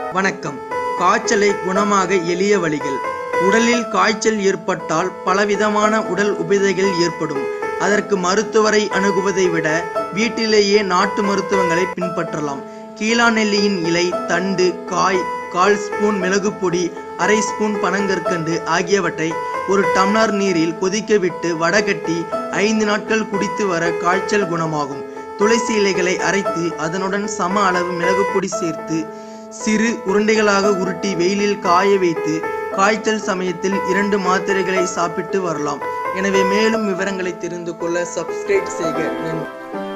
வணக்கம் காய்ச்சலை குணமாக எளிய வழிகள் உடலில் காய்ச்சல் ஏற்பட்டால் பலவிதமான உடல் உபதைகள் ஏற்படும் அதற்கு மருத்துவரை அணுகுவதை விட வீட்டிலேயே நாட்டு மருத்துவங்களை பின்பற்றலாம் கீழாநெல்லியின் இலை தண்டு காய் கால் ஸ்பூன் மிளகுப் பொடி அரை ஸ்பூன் பனங்கற்கண்டு ஆகியவற்றை ஒரு டம்ளர் நீரில் கொதிக்க விட்டு வடகட்டி ஐந்து நாட்கள் குடித்து வர காய்ச்சல் குணமாகும் துளசி இலைகளை அரைத்து அதனுடன் சம அளவு மிளகுப் பொடி சேர்த்து சிறு உருண்டைகளாக உருட்டி வெயிலில் காய வைத்து காய்ச்சல் சமயத்தில் இரண்டு மாத்திரைகளை சாப்பிட்டு வரலாம் எனவே மேலும் விவரங்களை தெரிந்து கொள்ள சப்ஸ்கிரைப் செய்க நன்றி